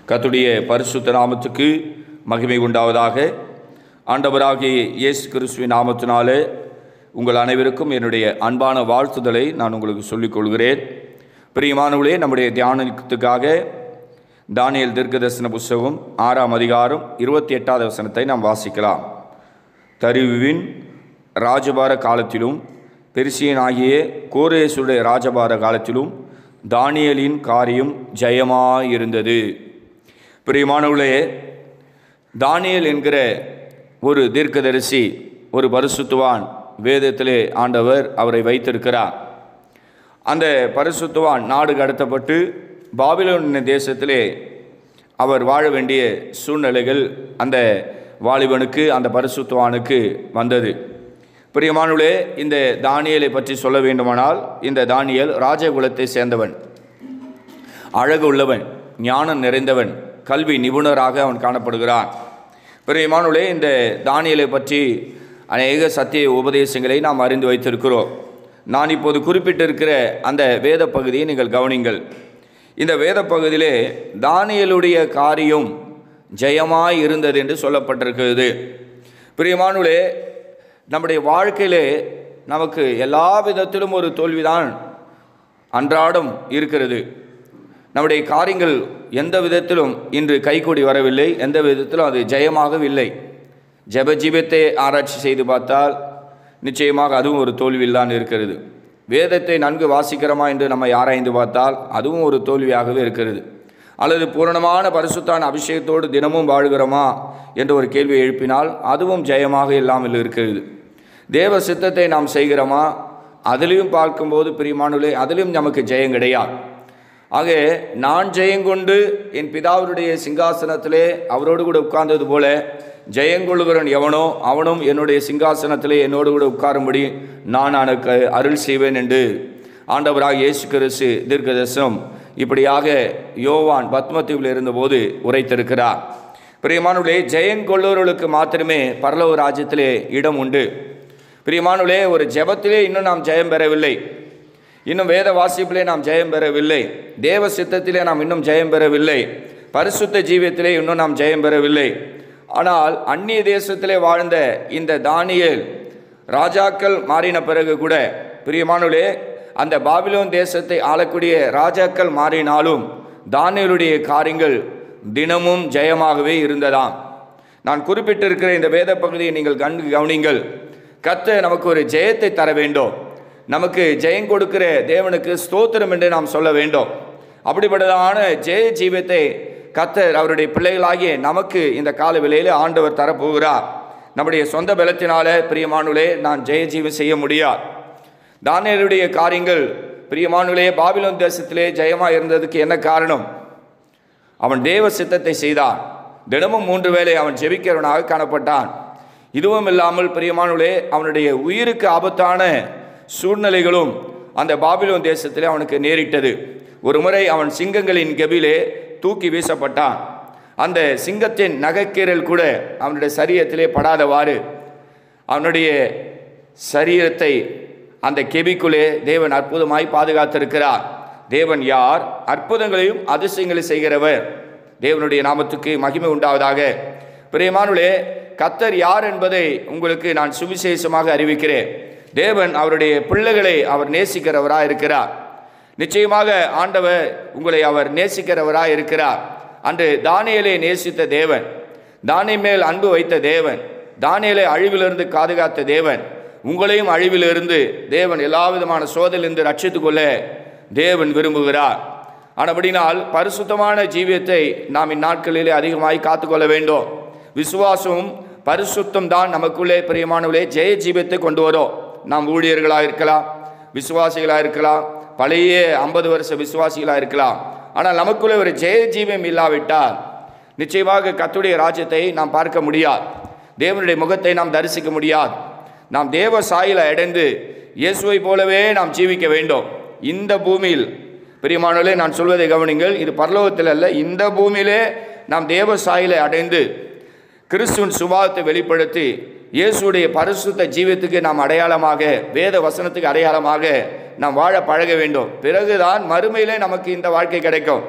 கத்துடைய பரிசுத்த நாமத்துக்கு மகிமை உண்டாவதாக ஆண்டவராகிய இயேசு கிறிஸ்துவின் நாமத்தினாலே உங்கள் அனைவருக்கும் என்னுடைய அன்பான வாழ்த்துதலை நான் உங்களுக்கு சொல்லிக் கொள்கிறேன் பிரியமானவர்களே நம்முடைய தியானத்துக்காக தானியல் தீர்க்கதரிசன புஸ்தகம் ஆறாம் அதிகாரம் இருபத்தி எட்டாவது வசனத்தை நாம் வாசிக்கலாம் தருவின் ராஜபார காலத்திலும் பெருசியனாகிய கோரேசுடைய ராஜபார காலத்திலும் தானியலின் காரியம் ஜெயமாயிருந்தது பிரியமானவர்களே தானியல் என்கிற ஒரு தீர்க்கதரிசி ஒரு பரிசுத்துவான் வேதத்திலே ஆண்டவர் அவரை வைத்திருக்கிறார் அந்த பரிசுத்துவான் நாடு கடத்தப்பட்டு பாபிலோன் தேசத்திலே அவர் வாழ வேண்டிய சூழ்நிலைகள் அந்த வாலிபனுக்கு அந்த பரிசுத்துவானுக்கு வந்தது பிரியமானுளே இந்த தானியலை பற்றி சொல்ல வேண்டுமானால் இந்த தானியல் ராஜகுலத்தை சேர்ந்தவன் அழகு உள்ளவன் ஞானம் நிறைந்தவன் கல்வி நிபுணராக அவன் காணப்படுகிறான் பிரியமானுளே இந்த தானியலை பற்றி அநேக சத்திய உபதேசங்களை நாம் அறிந்து வைத்திருக்கிறோம் நான் இப்போது குறிப்பிட்டிருக்கிற அந்த வேத பகுதியை நீங்கள் கவனிங்கள் இந்த வேத பகுதியிலே தானியலுடைய காரியம் ஜெயமாய் இருந்தது என்று சொல்லப்பட்டிருக்கிறது பிரியமானுளே நம்முடைய வாழ்க்கையிலே நமக்கு எல்லா விதத்திலும் ஒரு தோல்விதான் அன்றாடம் இருக்கிறது நம்முடைய காரியங்கள் எந்த விதத்திலும் இன்று கைகூடி வரவில்லை எந்த விதத்திலும் அது ஜெயமாகவில்லை ஜெபஜீவத்தை ஆராய்ச்சி செய்து பார்த்தால் நிச்சயமாக அதுவும் ஒரு தோல்வியில் தான் இருக்கிறது வேதத்தை நன்கு வாசிக்கிறோமா என்று நம்மை ஆராய்ந்து பார்த்தால் அதுவும் ஒரு தோல்வியாகவே இருக்கிறது அல்லது பூரணமான பரிசுத்தான அபிஷேகத்தோடு தினமும் வாழ்கிறோமா என்ற ஒரு கேள்வியை எழுப்பினால் அதுவும் ஜெயமாக இல்லாமல் இருக்கிறது தேவ சித்தத்தை நாம் செய்கிறோமா அதிலையும் பார்க்கும்போது பிரியமானுலே அதிலும் நமக்கு ஜெயம் கிடையாது ஆக நான் ஜெயங்கொண்டு என் பிதாவுடைய சிங்காசனத்திலே அவரோடு கூட உட்கார்ந்தது போல ஜெயங்கொள்கிறவன் எவனோ அவனும் என்னுடைய சிங்காசனத்திலே என்னோடு கூட உட்காரும்படி நான் எனக்கு அருள் செய்வேன் என்று ஆண்டவராக இயேசு கிறிஸ்து தீர்க்கதர்சனம் இப்படியாக யோவான் பத்மத்தீவில் இருந்தபோது உரைத்திருக்கிறார் பிரியமானுலே ஜெயங்கொள்ளுவர்களுக்கு மாத்திரமே பரலவ ராஜ்யத்திலே இடம் உண்டு பிரியமானுலே ஒரு ஜெபத்திலே இன்னும் நாம் ஜெயம் பெறவில்லை இன்னும் வேத வாசிப்பிலே நாம் ஜெயம் பெறவில்லை தேவ சித்தத்திலே நாம் இன்னும் ஜெயம் பெறவில்லை பரிசுத்த ஜீவியத்திலே இன்னும் நாம் ஜெயம் பெறவில்லை ஆனால் அந்நிய தேசத்திலே வாழ்ந்த இந்த தானியல் ராஜாக்கள் மாறின பிறகு கூட பிரியமானுலே அந்த பாபிலோன் தேசத்தை ஆளக்கூடிய ராஜாக்கள் மாறினாலும் தானியலுடைய காரியங்கள் தினமும் ஜெயமாகவே இருந்ததாம் நான் குறிப்பிட்டிருக்கிற இந்த வேத பகுதியை நீங்கள் கண் கவனிங்கள் கத்த நமக்கு ஒரு ஜெயத்தை தர வேண்டும் நமக்கு ஜெயம் கொடுக்கிற தேவனுக்கு ஸ்தோத்திரம் என்று நாம் சொல்ல வேண்டும் அப்படிப்பட்டதான ஜெய ஜீவத்தை கத்தர் அவருடைய பிள்ளைகளாகிய நமக்கு இந்த கால வேளையில் ஆண்டவர் தரப்போகிறார் நம்முடைய சொந்த பலத்தினால பிரியமானுலே நான் ஜெய ஜீவம் செய்ய முடியாது தானியலுடைய காரியங்கள் பிரியமானுலே பாபிலோன் தேசத்திலே ஜெயமாக இருந்ததுக்கு என்ன காரணம் அவன் தேவ சித்தத்தை செய்தான் தினமும் மூன்று வேளை அவன் ஜெபிக்கிறவனாக காணப்பட்டான் இதுவும் இல்லாமல் பிரியமானுலே அவனுடைய உயிருக்கு ஆபத்தான சூழ்நிலைகளும் அந்த பாபிலோன் தேசத்திலே அவனுக்கு நேரிட்டது ஒரு முறை அவன் சிங்கங்களின் கெபிலே தூக்கி வீசப்பட்டான் அந்த சிங்கத்தின் நகைக்கீரல் கூட அவனுடைய சரீரத்திலே படாதவாறு அவனுடைய சரீரத்தை அந்த கெபிக்குள்ளே தேவன் அற்புதமாய் பாதுகாத்திருக்கிறார் தேவன் யார் அற்புதங்களையும் அதிசயங்களையும் செய்கிறவர் தேவனுடைய நாமத்துக்கு மகிமை உண்டாவதாக பிரியமானுலே கத்தர் யார் என்பதை உங்களுக்கு நான் சுவிசேஷமாக அறிவிக்கிறேன் தேவன் அவருடைய பிள்ளைகளை அவர் நேசிக்கிறவராக இருக்கிறார் நிச்சயமாக ஆண்டவர் உங்களை அவர் நேசிக்கிறவராக இருக்கிறார் அன்று தானியலை நேசித்த தேவன் தானிய மேல் அன்பு வைத்த தேவன் தானியலை அழிவிலிருந்து பாதுகாத்த தேவன் உங்களையும் அழிவிலிருந்து தேவன் எல்லா விதமான சோதலிருந்து ரட்சித்துக் கொள்ள தேவன் விரும்புகிறார் ஆனபடினால் பரிசுத்தமான ஜீவியத்தை நாம் இந்நாட்களிலே அதிகமாய் காத்துக்கொள்ள வேண்டும் விசுவாசமும் பரிசுத்தம் தான் நமக்குள்ளே பிரியமானவர்களே ஜெய ஜீவியத்தை கொண்டு வரும் நாம் ஊழியர்களாக இருக்கலாம் விசுவாசிகளாக இருக்கலாம் பழைய ஐம்பது வருஷ விசுவாசிகளாக இருக்கலாம் ஆனால் நமக்குள்ளே ஒரு ஜெய ஜீவியம் இல்லாவிட்டால் நிச்சயமாக கத்துடைய ராஜ்யத்தை நாம் பார்க்க முடியாது தேவனுடைய முகத்தை நாம் தரிசிக்க முடியாது நாம் தேவ சாயில அடைந்து இயேசுவை போலவே நாம் ஜீவிக்க வேண்டும் இந்த பூமியில் பிரியமானவர்களே நான் சொல்வதை கவனிங்கள் இது பரலோகத்தில் அல்ல இந்த பூமியிலே நாம் தேவ சாயிலை அடைந்து கிறிஸ்துவின் சுபாவத்தை வெளிப்படுத்தி இயேசுடைய பரிசுத்த ஜீவியத்துக்கு நாம் அடையாளமாக வேத வசனத்துக்கு அடையாளமாக நாம் வாழ பழக வேண்டும் பிறகுதான் மறுமையிலே நமக்கு இந்த வாழ்க்கை கிடைக்கும்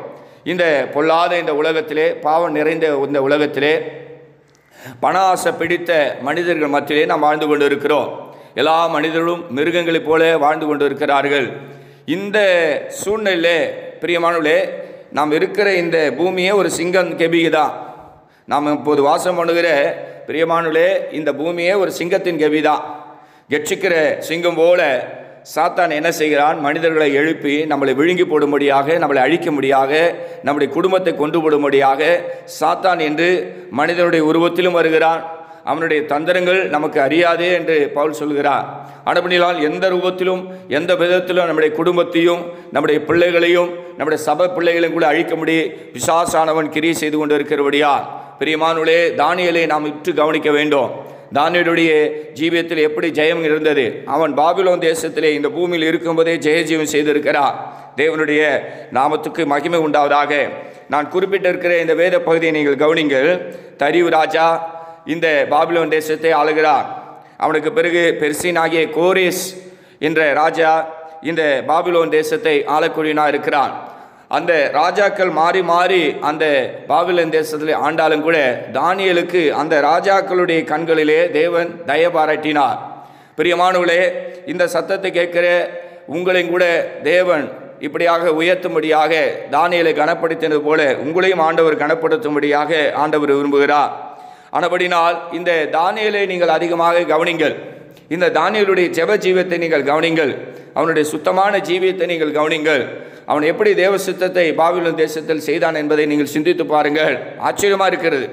இந்த பொல்லாத இந்த உலகத்திலே பாவம் நிறைந்த இந்த உலகத்திலே பண ஆசை பிடித்த மனிதர்கள் மத்தியிலே நாம் வாழ்ந்து கொண்டு இருக்கிறோம் எல்லா மனிதர்களும் மிருகங்களைப் போல வாழ்ந்து கொண்டு இருக்கிறார்கள் இந்த சூழ்நிலையிலே பிரியமானவர்களே நாம் இருக்கிற இந்த பூமியே ஒரு சிங்கம் கெபிகை தான் நாம் இப்போது வாசம் பண்ணுகிற பிரியமானவர்களே இந்த பூமியே ஒரு சிங்கத்தின் கெபி தான் கெட்சிக்கிற சிங்கம் போல சாத்தான் என்ன செய்கிறான் மனிதர்களை எழுப்பி நம்மளை விழுங்கி போடும்படியாக நம்மளை அழிக்கும்படியாக நம்முடைய குடும்பத்தை கொண்டு போடும்படியாக சாத்தான் என்று மனிதனுடைய உருவத்திலும் வருகிறான் அவனுடைய தந்திரங்கள் நமக்கு அறியாதே என்று பவுல் சொல்கிறார் அனுபடியால் எந்த ரூபத்திலும் எந்த விதத்திலும் நம்முடைய குடும்பத்தையும் நம்முடைய பிள்ளைகளையும் நம்முடைய சபை பிள்ளைகளையும் கூட அழிக்கும்படி பிசாசானவன் கிரியை செய்து கொண்டு இருக்கிறபடியா பிரியமானுளே தானியலை நாம் இட்டு கவனிக்க வேண்டும் தானியலுடைய ஜீவியத்தில் எப்படி ஜெயம் இருந்தது அவன் பாபிலோன் தேசத்திலே இந்த பூமியில் இருக்கும்போதே ஜெயஜீவன் செய்திருக்கிறார் தேவனுடைய நாமத்துக்கு மகிமை உண்டாவதாக நான் குறிப்பிட்டிருக்கிற இந்த வேத பகுதியை நீங்கள் கவனிங்கள் தரிவு ராஜா இந்த பாபிலோன் தேசத்தை ஆளுகிறார் அவனுக்கு பிறகு பெர்சின் ஆகிய கோரேஸ் என்ற ராஜா இந்த பாபிலோன் தேசத்தை ஆளக்கூடியனாக இருக்கிறான் அந்த ராஜாக்கள் மாறி மாறி அந்த பாபிலோன் தேசத்தில் ஆண்டாலும் கூட தானியலுக்கு அந்த ராஜாக்களுடைய கண்களிலே தேவன் தய பாராட்டினார் பிரியமானவர்களே இந்த சத்தத்தை கேட்கிற உங்களையும் கூட தேவன் இப்படியாக உயர்த்தும்படியாக தானியலை கனப்படுத்தினது போல உங்களையும் ஆண்டவர் கனப்படுத்தும்படியாக ஆண்டவர் விரும்புகிறார் ஆனபடினால் இந்த தானியலை நீங்கள் அதிகமாக கவனிங்கள் இந்த தானியலுடைய ஜெப ஜீவியத்தை நீங்கள் கவனிங்கள் அவனுடைய சுத்தமான ஜீவியத்தை நீங்கள் கவனிங்கள் அவன் எப்படி தேவ சித்தத்தை பாபிலோன் தேசத்தில் செய்தான் என்பதை நீங்கள் சிந்தித்து பாருங்கள் ஆச்சரியமாக இருக்கிறது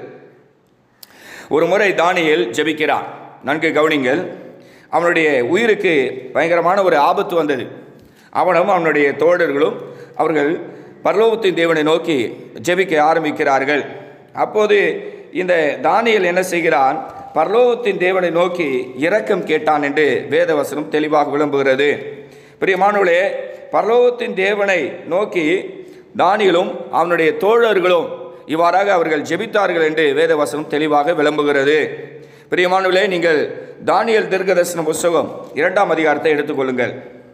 ஒரு முறை தானியல் ஜெபிக்கிறான் நன்கு கவனிங்கள் அவனுடைய உயிருக்கு பயங்கரமான ஒரு ஆபத்து வந்தது அவனும் அவனுடைய தோழர்களும் அவர்கள் பரலோகத்தின் தேவனை நோக்கி ஜெபிக்க ஆரம்பிக்கிறார்கள் அப்போது இந்த தானியல் என்ன செய்கிறான் பரலோகத்தின் தேவனை நோக்கி இரக்கம் கேட்டான் என்று வேதவசனம் தெளிவாக விளம்புகிறது பிரியமானவர்களே பரலோகத்தின் தேவனை நோக்கி தானியலும் அவனுடைய தோழர்களும் இவ்வாறாக அவர்கள் ஜெபித்தார்கள் என்று வேதவசனம் தெளிவாக விளம்புகிறது பிரியமானவர்களே நீங்கள் தானியல் தீர்க்கதர்சன புஸ்தகம் இரண்டாம் அதிகாரத்தை எடுத்துக்கொள்ளுங்கள்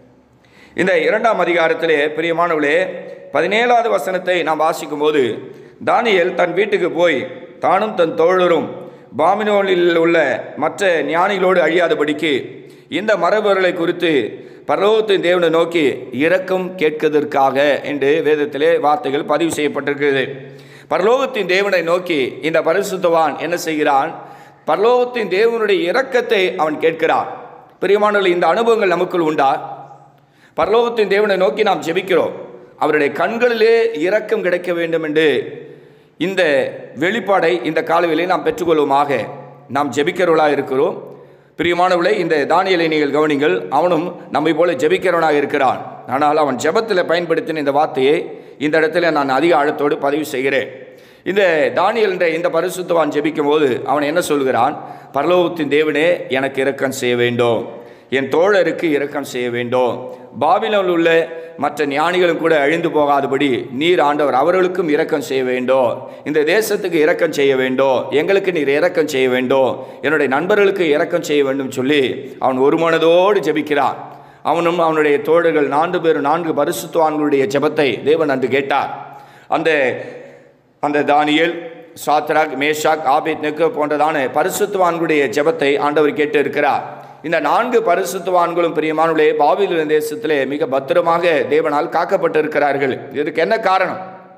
இந்த இரண்டாம் அதிகாரத்திலே பிரியமானவர்களே பதினேழாவது வசனத்தை நாம் வாசிக்கும் போது தானியல் தன் வீட்டுக்கு போய் தானும் தன் தோழரும் பாமினோனில் உள்ள மற்ற ஞானிகளோடு அழியாதபடிக்கு இந்த மரபுகளை குறித்து பரலோகத்தின் தேவனை நோக்கி இரக்கம் கேட்கதற்காக என்று வேதத்திலே வார்த்தைகள் பதிவு செய்யப்பட்டிருக்கிறது பரலோகத்தின் தேவனை நோக்கி இந்த பரிசுத்தவான் என்ன செய்கிறான் பரலோகத்தின் தேவனுடைய இரக்கத்தை அவன் கேட்கிறான் பிரியமானவர்கள் இந்த அனுபவங்கள் நமக்குள் உண்டா பரலோகத்தின் தேவனை நோக்கி நாம் ஜெபிக்கிறோம் அவருடைய கண்களிலே இரக்கம் கிடைக்க வேண்டும் என்று இந்த வெளிப்பாடை இந்த காலவிலே நாம் பெற்றுக்கொள்வோமாக நாம் ஜெபிக்கிறவர்களாக இருக்கிறோம் பிரியமானவர்களே இந்த தானியலை நீங்கள் கவனிங்கள் அவனும் நம்மை போல ஜெபிக்கிறவனாக இருக்கிறான் ஆனால் அவன் ஜெபத்தில் பயன்படுத்தின இந்த வார்த்தையை இந்த இடத்துல நான் அதிக ஆழத்தோடு பதிவு செய்கிறேன் இந்த தானியல் என்ற இந்த பரிசுத்தவான் ஜெபிக்கும் போது அவன் என்ன சொல்கிறான் பரலோகத்தின் தேவனே எனக்கு இரக்கம் செய்ய வேண்டும் என் தோழருக்கு இரக்கம் செய்ய வேண்டும் பாபிலோனில் உள்ள மற்ற ஞானிகளும் கூட அழிந்து போகாதபடி நீர் ஆண்டவர் அவர்களுக்கும் இரக்கம் செய்ய வேண்டும் இந்த தேசத்துக்கு இரக்கம் செய்ய வேண்டும் எங்களுக்கு நீர் இரக்கம் செய்ய வேண்டும் என்னுடைய நண்பர்களுக்கு இரக்கம் செய்ய வேண்டும் சொல்லி அவன் ஒரு மனதோடு ஜெபிக்கிறான் அவனும் அவனுடைய தோழர்கள் நான்கு பேரும் நான்கு பரிசுத்துவான்களுடைய ஜெபத்தை தேவன் அன்று கேட்டார் அந்த அந்த Daniel Shadrach Meshach Abednego போன்றதான பரிசுத்துவான்களுடைய ஜெபத்தை ஆண்டவர் கேட்டு இருக்கிறார் இந்த நான்கு பரிசுத்துவான்களும் பிரியமானுடைய பாபில தேசத்திலே மிக பத்திரமாக தேவனால் காக்கப்பட்டிருக்கிறார்கள் இதற்கு என்ன காரணம்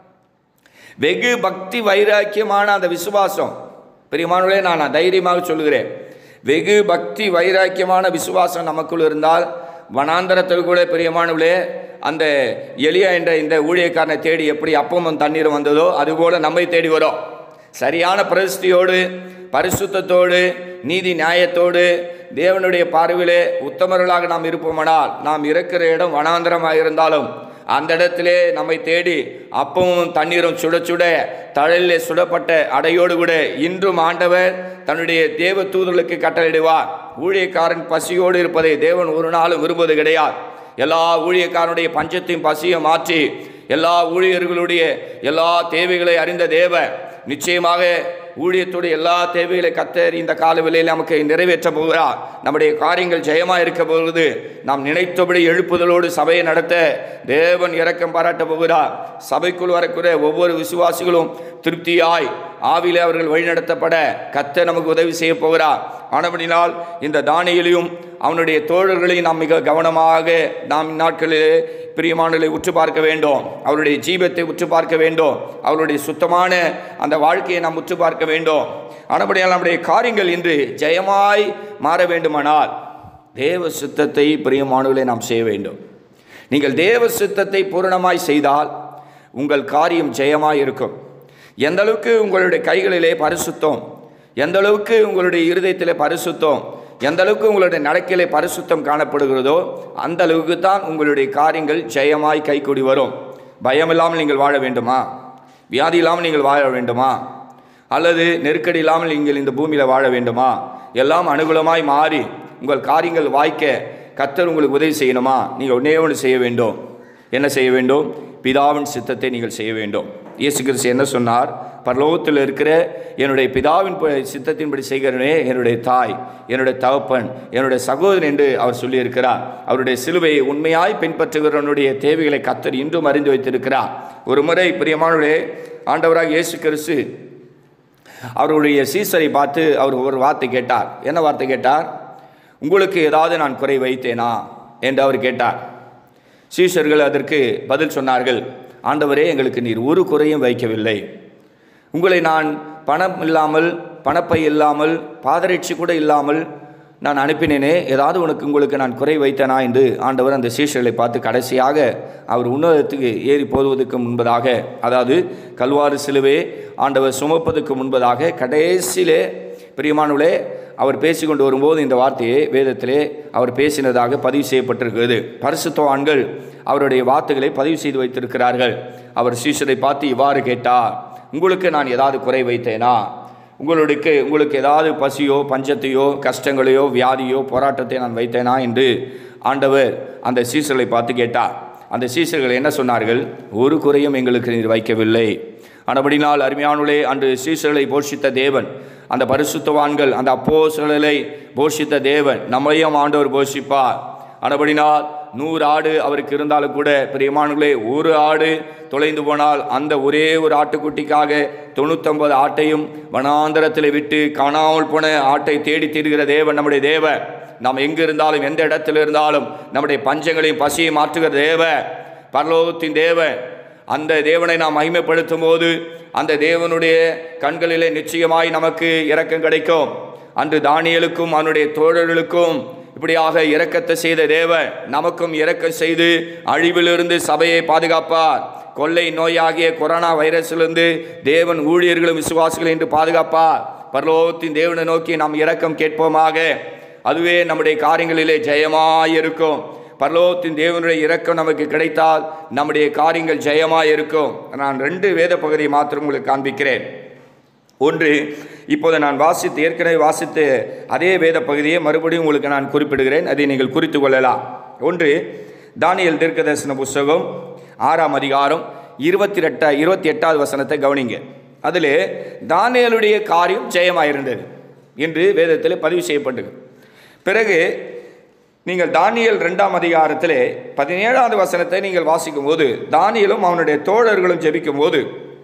வெகு பக்தி வைராக்கியமான அந்த விசுவாசம் பிரியமானுடைய நான் தைரியமாக சொல்லுகிறேன் வெகு பக்தி வைராக்கியமான விசுவாசம் நமக்குள் இருந்தால் வனாந்தரத்தில் கூட பிரியமானவளே அந்த எளியா என்ற இந்த ஊழியக்காரனை தேடி எப்படி அப்பமும் தண்ணீரும் வந்ததோ அதுபோல நம்மை தேடி வரும் சரியான பிரதிஷ்டியோடு பரிசுத்தத்தோடு நீதி நியாயத்தோடு தேவனுடைய பார்வையிலே உத்தமர்களாக நாம் இருப்போமானால் நாம் இருக்கிற இடம் வனாந்தரமாக இருந்தாலும் அந்த இடத்திலே நம்மை தேடி அப்பமும் தண்ணீரும் சுட சுட தழலிலே சுடப்பட்ட அடையோடு கூட இன்றும் ஆண்டவர் தன்னுடைய தேவ தூதர்களுக்கு கட்டளையிடுவார் ஊழியக்காரன் பசியோடு இருப்பதை தேவன் ஒரு நாளும் விரும்புவது கிடையாது எல்லா ஊழியக்காரனுடைய பஞ்சத்தையும் பசியும் மாற்றி எல்லா ஊழியர்களுடைய எல்லா தேவைகளை அறிந்த தேவ நிச்சயமாக ஊழியத்தோடு எல்லா தேவைகளை கத்தர் இந்த காலவெளியில் நமக்கு நிறைவேற்ற போகிறார் நம்முடைய காரியங்கள் ஜெயமாக இருக்க போகிறது நாம் நினைத்தபடி எழுப்புதலோடு சபையை நடத்த தேவன் இரக்கம் பாராட்ட போகிறார் சபைக்குள் வரக்கூடிய ஒவ்வொரு விசுவாசிகளும் திருப்தியாய் ஆவிலே அவர்கள் வழிநடத்தப்பட கத்த நமக்கு உதவி செய்ய போகிறார் ஆனபடினால் இந்த தானியலையும் அவனுடைய தோழர்களையும் நாம் மிக கவனமாக நாம் இந்நாட்களிலே பிரியமானலை உற்று பார்க்க வேண்டும் அவருடைய ஜீவத்தை உற்று பார்க்க வேண்டும் அவருடைய சுத்தமான அந்த வாழ்க்கையை நாம் உற்று பார்க்க வேண்டும் ஆனபடியால் நம்முடைய காரியங்கள் இன்று ஜெயமாய் மாற வேண்டுமானால் தேவ சித்தத்தை பிரியமானவர்களை நாம் செய்ய வேண்டும் நீங்கள் தேவ சித்தத்தை பூரணமாய் செய்தால் உங்கள் காரியம் ஜெயமாய் இருக்கும் எந்த அளவுக்கு உங்களுடைய கைகளிலே பரிசுத்தம் எந்த அளவுக்கு உங்களுடைய இருதயத்திலே பரிசுத்தம் எந்த அளவுக்கு உங்களுடைய நடக்கையிலே பரிசுத்தம் காணப்படுகிறதோ அந்த அளவுக்கு தான் உங்களுடைய காரியங்கள் ஜெயமாய் கைக்கூடி வரும் பயம் இல்லாமல் நீங்கள் வாழ வேண்டுமா வியாதி இல்லாமல் நீங்கள் வாழ வேண்டுமா அல்லது நெருக்கடி இல்லாமல் நீங்கள் இந்த பூமியில் வாழ வேண்டுமா எல்லாம் அனுகூலமாய் மாறி உங்கள் காரியங்கள் வாய்க்க கத்தர் உங்களுக்கு உதவி செய்யணுமா நீங்கள் ஒன்றே ஒன்று செய்ய வேண்டும் என்ன செய்ய வேண்டும் பிதாவின் சித்தத்தை நீங்கள் செய்ய வேண்டும் இயேசு கிறிஸ்து என்ன சொன்னார் பரலோகத்தில் இருக்கிற என்னுடைய பிதாவின் ப- சித்தத்தின்படி செய்கிறனே என்னுடைய தாய் என்னுடைய தகப்பன் என்னுடைய சகோதரன் என்று அவர் சொல்லியிருக்கிறார் அவருடைய சிலுவையை உண்மையாய் பின்பற்றுகிறவனுடைய தேவைகளை கத்தர் இன்றும் அறிந்து வைத்திருக்கிறார் ஒரு முறை பிரியமானவர்களே ஆண்டவராக இயேசு கிறிஸ்து அவருடைய சீசரை பார்த்து அவர் ஒரு வார்த்தை கேட்டார் என்ன வார்த்தை கேட்டார் உங்களுக்கு ஏதாவது நான் குறை வைத்தேனா என்று அவர் கேட்டார் சீஷர்கள் அதற்கு பதில் சொன்னார்கள் ஆண்டவரே எங்களுக்கு நீர் ஒரு குறையும் வைக்கவில்லை உங்களை நான் பணம் இல்லாமல் பணப்பை இல்லாமல் பாதரட்சி கூட இல்லாமல் நான் அனுப்பினேனே ஏதாவது உனக்கு உங்களுக்கு நான் குறை வைத்தேனா என்று ஆண்டவர் அந்த சீஷர்களை பார்த்து கடைசியாக அவர் உன்னதத்துக்கு ஏறி போவதற்கு முன்பதாக அதாவது கல்வாறு சிலுவே ஆண்டவர் சுமப்பதற்கு முன்பதாக கடைசியிலே பிரியமானவளே அவர் பேசிக்கொண்டு வரும்போது இந்த வார்த்தையை வேதத்திலே அவர் பேசினதாக பதிவு செய்யப்பட்டிருக்கிறது பரிசுத்தவான்கள் அவருடைய வார்த்தைகளை பதிவு செய்து வைத்திருக்கிறார்கள் அவர் சீஷரை பார்த்து இவ்வாறு கேட்டார் உங்களுக்கு நான் ஏதாவது குறை வைத்தேனா உங்களுக்கு உங்களுக்கு ஏதாவது பசியோ பஞ்சத்தையோ கஷ்டங்களையோ வியாதியோ போராட்டத்தை நான் வைத்தேனா என்று ஆண்டவர் அந்த சீசர்களை பார்த்து கேட்டார் அந்த சீசர்கள் என்ன சொன்னார்கள் ஒரு குறையும் எங்களுக்கு நீர் வைக்கவில்லை ஆனபடினால் அருமையானுளே அன்று சீசர்களை போஷித்த தேவன் அந்த பரிசுத்தவான்கள் அந்த அப்போஸ்தலரை போஷித்த தேவன் நம்மையும் ஆண்டவர் போஷிப்பார் ஆனபடினால் நூறு ஆடு அவருக்கு இருந்தாலும் கூட பிரியமானங்களே ஒரு ஆடு தொலைந்து போனால் அந்த ஒரே ஒரு ஆட்டுக்குட்டிக்காக தொண்ணூத்தொன்பது ஆட்டையும் வனாந்தரத்தில் விட்டு காணாமல் போன ஆட்டை தேடி தீர்கிற தேவன் நம்முடைய தேவன் நாம் எங்கு இருந்தாலும் எந்த இடத்தில் இருந்தாலும் நம்முடைய பஞ்சங்களையும் பசியை மாற்றுகிற தேவ பரலோகத்தின் தேவன் அந்த தேவனை நாம் மகிமைப்படுத்தும் போது அந்த தேவனுடைய கண்களிலே நிச்சயமாய் நமக்கு இரக்கம் கிடைக்கும் அன்று தானியலுக்கும் அவனுடைய தோழர்களுக்கும் இப்படியாக இரக்கத்தை செய்த தேவன் நமக்கும் இரக்கம் செய்து அழிவிலிருந்து சபையை பாதுகாப்பார் கொள்ளை நோயாகிய கொரோனா வைரஸிலிருந்து தேவன் ஊழியர்களும் விசுவாசிகள் என்று பாதுகாப்பார் பரலோகத்தின் தேவனை நோக்கி நாம் இரக்கம் கேட்போமாக அதுவே நம்முடைய காரியங்களிலே ஜெயமாயிருக்கும் பரலோகத்தின் தேவனுடைய இரக்கம் நமக்கு கிடைத்தால் நம்முடைய காரியங்கள் ஜெயமாக இருக்கும் நான் ரெண்டு வேத பகுதியை மாத்திரம் உங்களுக்கு காண்பிக்கிறேன் ஒன்று இப்போது நான் வாசித்து ஏற்கனவே வாசித்த அதே வேத பகுதியை மறுபடியும் உங்களுக்கு நான் குறிப்பிடுகிறேன் அதை நீங்கள் குறித்து கொள்ளலாம் ஒன்று தானியல் தீர்க்கதரிசன புஸ்தகம் ஆறாம் அதிகாரம் இருபத்தி ரெட்டா இருபத்தி எட்டாவது வசனத்தை கவனிங்க அதில் தானியலுடைய காரியம் ஜெயமாக இருந்தது என்று வேதத்தில் பதிவு செய்யப்பட்டது பிறகு நீங்கள் தானியல் ரெண்டாம் அதிகாரத்திலே பதினேழாவது வசனத்தை நீங்கள் வாசிக்கும் போது தானியலும் அவனுடைய தோழர்களும் ஜெபிக்கும் போது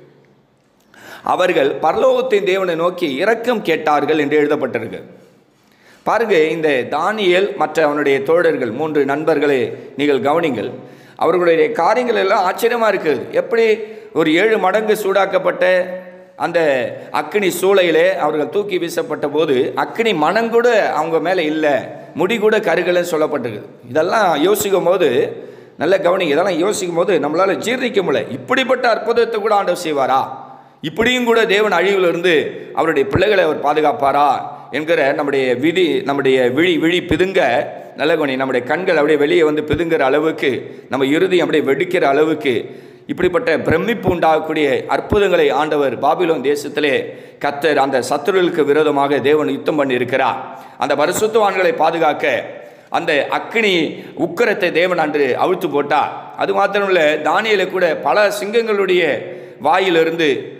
அவர்கள் பரலோகத்தின் தேவனை நோக்கி இரக்கம் கேட்டார்கள் என்று எழுதப்பட்டிருக்கு பாருங்க இந்த தானியல் மற்ற அவனுடைய தோழர்கள் மூன்று நண்பர்களை நீங்கள் கவனிங்கள் அவர்களுடைய காரியங்கள் எல்லாம் ஆச்சரியமாக இருக்குது எப்படி ஒரு ஏழு மடங்கு சூடாக்கப்பட்ட அந்த அக்கினி சூளையிலே அவர்கள் தூக்கி வீசப்பட்ட போது அக்கினி மனங்கூட அவங்க மேலே இல்லை முடி கூட கருகலன்னு சொல்லப்பட்டிருக்குது இதெல்லாம் யோசிக்கும் போது நல்ல கவனிங்க இதெல்லாம் யோசிக்கும் போது நம்மளால் ஜீர்ணிக்க முடியல இப்படிப்பட்ட அற்புதத்தை கூட ஆண்டவர் செய்வாரா இப்படியும் கூட தேவன் அழிவிலிருந்து அவருடைய பிள்ளைகளை அவர் பாதுகாப்பாரா என்கிற நம்முடைய விதி நம்முடைய விழி விழி பிதுங்க நல்ல கவனி நம்முடைய கண்கள் அப்படியே வெளியே வந்து பிதுங்கிற அளவுக்கு நம்ம இறுதி அப்படியே வெடிக்கிற அளவுக்கு இப்படிப்பட்ட பிரமிப்பு உண்டாகக்கூடிய அற்புதங்களை ஆண்டவர் பாபிலோன் தேசத்திலே கத்தர் அந்த சத்துருளுக்கு விரோதமாக தேவன் யுத்தம் பண்ணி இருக்கிறார் அந்த பரிசுத்தவான்களை பாதுகாக்க அந்த அக்கினி உக்கரத்தை தேவன் அன்று அவிழ்த்து போட்டார் அது மாத்திரமில்ல தானியலை கூட பல சிங்கங்களுடைய வாயிலிருந்து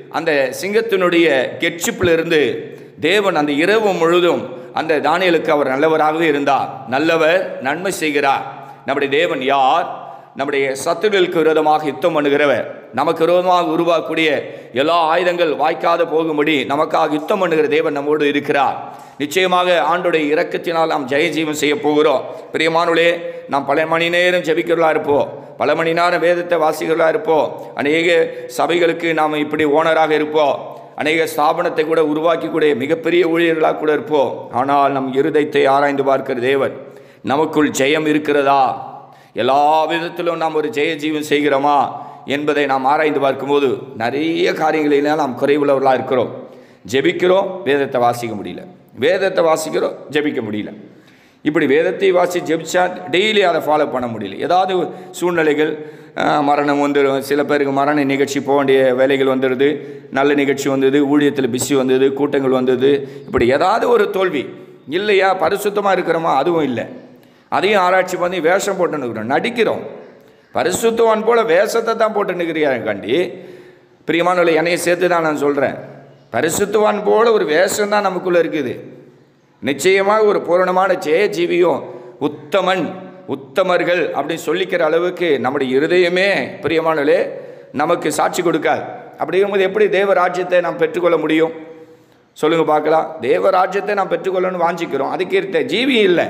அந்த சிங்கத்தினுடைய கெட்சிப்பிலிருந்து தேவன் அந்த இரவு முழுதும் அந்த தானியலுக்கு அவர் நல்லவராகவே இருந்தார் நல்லவர் நன்மை செய்கிறார் நம்முடைய தேவன் யார் நம்முடைய சத்துருகளுக்கு விரோதமாக யுத்தம் பண்ணுகிறவர் நமக்கு விரோதமாக உருவாக்கக்கூடிய எல்லா ஆயுதங்கள் வாய்க்காத போகும்படி நமக்காக யுத்தம் பண்ணுகிற தேவன் நம்மோடு இருக்கிறார் நிச்சயமாக ஆண்டுடைய இரக்கத்தினால் நாம் ஜெயஜீவன் செய்ய போகிறோம் பிரியமானுளே நாம் பல மணி நேரம் ஜெபிக்கிறவர்களாக இருப்போம் பல மணி நேரம் வேதத்தை வாசிக்கிறவர்களாக இருப்போம் அநேக சபைகளுக்கு நாம் இப்படி ஓனராக இருப்போம் அநேக ஸ்தாபனத்தை கூட உருவாக்கக்கூடிய மிகப்பெரிய ஊழியர்களாக கூட இருப்போம் ஆனால் நம் இருதயத்தை ஆராய்ந்து பார்க்கிற தேவன் நமக்குள் ஜெயம் இருக்கிறதா எல்லா விதத்திலும் நாம் ஒரு ஜெய ஜீவன் செய்கிறோமா என்பதை நாம் ஆராய்ந்து பார்க்கும்போது நிறைய காரியங்களில் நாம் குறைவுள்ளவர்களாக இருக்கிறோம் ஜெபிக்கிறோம் வேதத்தை வாசிக்க முடியல வேதத்தை வாசிக்கிறோம் ஜெபிக்க முடியல இப்படி வேதத்தை வாசி ஜெபிச்சா டெய்லி அதை ஃபாலோ பண்ண முடியல ஏதாவது சூழ்நிலைகள் ஆஹ், மரணம் வந்துடும் சில பேருக்கு மரண நிகழ்ச்சி போக வேண்டிய வேலைகள் வந்துடுது நல்ல நிகழ்ச்சி வந்தது ஊழியத்தில் பிஸி வந்தது கூட்டங்கள் வந்தது இப்படி ஏதாவது ஒரு தோல்வி இல்லையா பரிசுத்தமாக இருக்கிறோமா அதுவும் இல்லை அதையும் ஆராய்ச்சி பண்ணி வேஷம் போட்டு நிற்கிறோம் நடிக்கிறோம் பரிசுத்தவான் போல வேஷத்தை தான் போட்டு நிற்கிறியாங்க கண்டி பிரியமானவர்களை என்னையை சேர்த்து தான் நான் சொல்கிறேன் பரிசுத்தவான் போல ஒரு வேஷம் தான் நமக்குள்ளே இருக்குது நிச்சயமாக ஒரு பூரணமான ஜெய ஜீவியும் உத்தமன் உத்தமர்கள் அப்படின்னு சொல்லிக்கிற அளவுக்கு நம்முடைய இருதயமே பிரியமானவர்களே நமக்கு சாட்சி கொடுக்காது அப்படி இருக்கும்போது எப்படி தேவ ராஜ்யத்தை நாம் பெற்றுக்கொள்ள முடியும் சொல்லுங்க பார்க்கலாம் தேவ ராஜ்யத்தை நாம் பெற்றுக்கொள்ளணும்னு வாஞ்சிக்கிறோம் அதுக்கு இருக்க ஜீவி இல்லை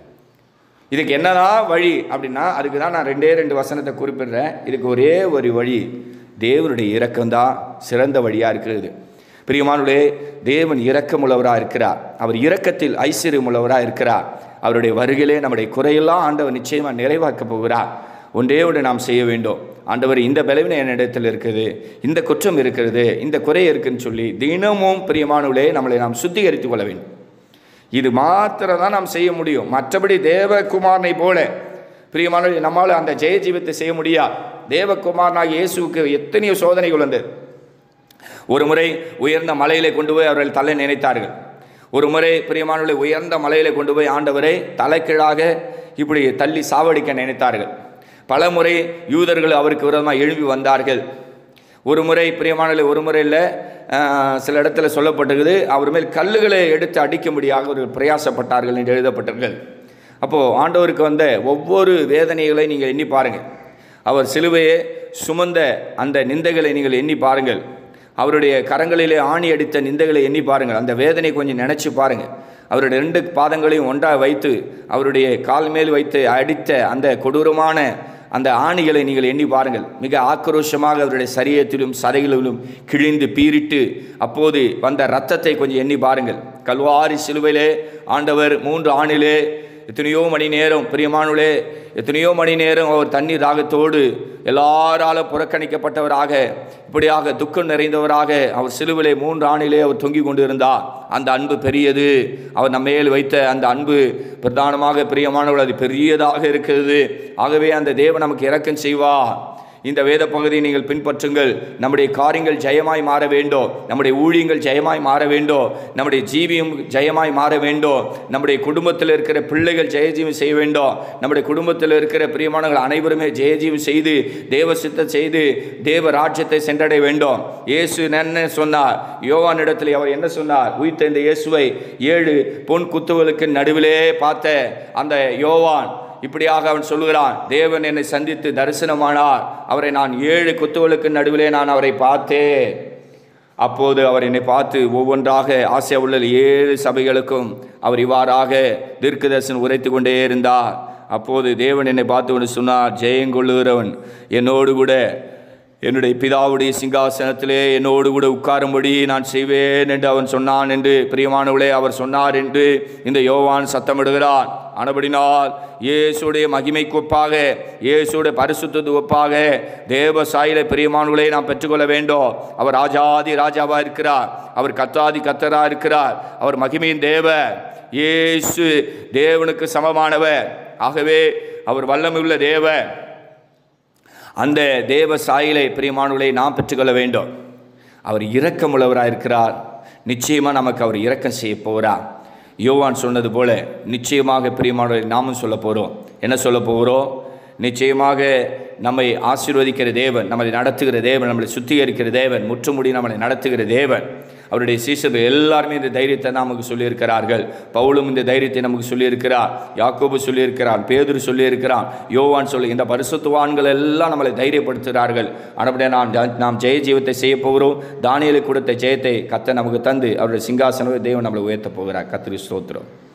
இதுக்கு என்னதான் வழி அப்படின்னா அதுக்கு தான் நான் ரெண்டே ரெண்டு வசனத்தை குறிப்பிடுறேன் இதுக்கு ஒரே ஒரு வழி தேவனுடைய இரக்கம்தான் சிறந்த வழியாக இருக்கிறது பிரியமானுடைய தேவன் இரக்கமுள்ளவராக இருக்கிறார் அவர் இரக்கத்தில் ஐஸ்வர்யம் உள்ளவராக இருக்கிறார் அவருடைய வருகையிலே நம்முடைய குறையெல்லாம் ஆண்டவர் நிச்சயமாக நிறைவாக்கப் போகிறார் ஒன்றே ஒன்று நாம் செய்ய வேண்டும் ஆண்டவர் இந்த பலவீனம் என்னிடத்தில் இருக்குது இந்த குற்றம் இருக்கிறது இந்த குறை இருக்குன்னு சொல்லி தினமும் பிரியமானவர்களே நம்மளை நாம் சுத்திகரித்துக் கொள்ள வேண்டும் இது மாத்திரம் தான் நாம் செய்ய முடியும் மற்றபடி தேவகுமாரனை போல பிரியமானவர்களே நம்மால் அந்த ஜெய ஜீவத்தை செய்ய முடியாது தேவகுமாரனாக இயேசுவுக்கு எத்தனையோ சோதனைகள் வந்தது ஒரு முறை உயர்ந்த மலையிலே கொண்டு போய் அவர்கள் தலை நினைத்தார்கள் ஒரு முறை பிரியமானவர்களை உயர்ந்த மலையிலே கொண்டு போய் ஆண்டவரை தலைக்கீழாக இப்படி தள்ளி சாவடிக்க நினைத்தார்கள் பல முறை யூதர்கள் அவருக்கு விரோதமாக எழுப்பி வந்தார்கள் ஒரு முறை பிரியமானவர்களை ஒரு முறை இல்லை ஆஹ், சில இடத்துல சொல்லப்பட்டிருக்குது அவர் மேல் கல்லுகளை எடுத்து அடிக்கும்படியாக அவர்கள் பிரயாசப்பட்டார்கள் என்று எழுதப்பட்டிருக்கிறது அப்போது ஆண்டவருக்கு வந்த ஒவ்வொரு வேதனைகளை நீங்கள் எண்ணி பாருங்கள் அவர் சிலுவையை சுமந்த அந்த நிந்தைகளை நீங்கள் எண்ணி பாருங்கள் அவருடைய கரங்களிலே ஆணி அடித்த நிந்தைகளை எண்ணி பாருங்கள் அந்த வேதனை கொஞ்சம் நினச்சி பாருங்கள் அவருடைய ரெண்டு பாதங்களையும் ஒன்றாக வைத்து அவருடைய கால் மேல் வைத்து அடித்த அந்த கொடூரமான அந்த ஆணிகளை நீங்கள் எண்ணி பாருங்கள் மிக ஆக்ரோஷமாக அவருடைய சரீரத்திலும் சதைகளிலும் கிழிந்து பீரிட்டு அப்போது வந்த ரத்தத்தை கொஞ்சம் எண்ணி பாருங்கள் கல்வாரி சிலுவையிலே ஆண்டவர் மூன்று ஆணிலே எத்தனையோ மணி நேரம் பிரியமானுளே எத்தனையோ மணி நேரம் அவர் தண்ணீர் தாகத்தோடு எல்லாராலும் புறக்கணிக்கப்பட்டவராக இப்படியாக துக்கம் நிறைந்தவராக அவர் சிலுவிலே மூன்று ஆணிலே அவர் தொங்கிக் கொண்டிருந்தார் அந்த அன்பு பெரியது அவர் நம்மேல் வைத்த அந்த அன்பு பிரதானமாக பிரியமானவள் அது பெரியதாக இருக்கிறது ஆகவே அந்த தேவன் நமக்கு இரக்கம் செய்வார் இந்த வேத பகுதியை நீங்கள் பின்பற்றுங்கள் நம்முடைய காரியங்கள் ஜெயமாய் மாற வேண்டும் நம்முடைய ஊழியங்கள் ஜெயமாய் மாற வேண்டும் நம்முடைய ஜீவியம் ஜெயமாய் மாற வேண்டும் நம்முடைய குடும்பத்தில் இருக்கிற பிள்ளைகள் ஜெயஜீவம் செய்ய வேண்டும் நம்முடைய குடும்பத்தில் இருக்கிற பிரியமானவர்கள் அனைவருமே ஜெயஜீவம் செய்து தேவ சித்தம் செய்து தேவ ராஜ்யத்தை சென்றடைய வேண்டும் இயேசு என்ன சொன்னார் யோவானிடத்தில் அவர் என்ன சொன்னார் உயிர்த்த இந்த இயேசுவை ஏழு பொன் குத்துவலுக்கு நடுவிலே பார்த்த அந்த யோவான் இப்படியாக அவன் சொல்லுகிறான் தேவன் என்னை சந்தித்து தரிசனமானார் அவரை நான் ஏழு குத்துவலுக்கு நடுவிலே நான் அவரை பார்த்தேன் அப்போது அவர் என்னை பார்த்து ஒவ்வொன்றாக ஆசியா உள்ள ஏழு சபைகளுக்கும் அவர் இவ்வாறாக தீர்க்கதர்சன் உரைத்து கொண்டே இருந்தார் அப்போது தேவன் என்னை பார்த்து கொண்டு சொன்னார் ஜெயங்கொள்ளுகிறவன் என்னோடு கூட என்னுடைய பிதாவுடைய சிங்காசனத்திலே என்னோடு கூட உட்காரும்படி நான் செய்வேன் என்று அவன் சொன்னான் என்று பிரியமானவளே அவர் சொன்னார் என்று இந்த யோவான் சத்தமிடுகிறான் ஆனபடினால் இயேசுடைய மகிமைக்கு ஒப்பாக இயேசுடைய பரிசுத்தது ஒப்பாக தேவ சாயில பிரியமானவளை நாம் பெற்றுக்கொள்ள வேண்டும் அவர் ராஜாதி ராஜாவா இருக்கிறார் அவர் கத்தாதி கத்தரா இருக்கிறார் அவர் மகிமையின் தேவ இயேசு தேவனுக்கு சமமானவர் ஆகவே அவர் வல்லமையுள்ள தேவ அந்த தேவ சாயலை பிரியமானவர்களை நாம் பெற்றுக்கொள்ள வேண்டும் அவர் இரக்கமுள்ளவராக இருக்கிறார் நிச்சயமாக நமக்கு அவர் இரக்கம் செய்ய போகிறார் யோவான் சொன்னது போல நிச்சயமாக பிரியமானவர்களை நாமும் சொல்ல போகிறோம் என்ன சொல்ல போகிறோம் நிச்சயமாக நம்மை ஆசீர்வதிக்கிற தேவன் நம்மை நடத்துகிற தேவன் நம்மளை சுத்திகரிக்கிற தேவன் முற்றுமுடி நம்மளை நடத்துகிற தேவன் அவருடைய சீசர்கள் எல்லாருமே இந்த தைரியத்தை நமக்கு சொல்லியிருக்கிறார்கள் பவுலும் இந்த தைரியத்தை நமக்கு சொல்லியிருக்கிறார் யாக்கோபு சொல்லியிருக்கிறான் பேதுரு சொல்லியிருக்கிறான் யோவான் சொல்லி இந்த பரிசுத்துவான்கள் எல்லாம் நம்மளை தைரியப்படுத்துகிறார்கள் அப்படியே நாம் ஜ- நாம் ஜெய ஜீவத்தை செய்ய போகிறோம் தானியலுக்கு கொடுத்த ஜெயத்தை கத்த நமக்கு தந்து அவருடைய சிங்காசனத்தை தேவன் நம்மளை உயர்த்த போகிறார் கத்திரி ஸ்தோத்திரம்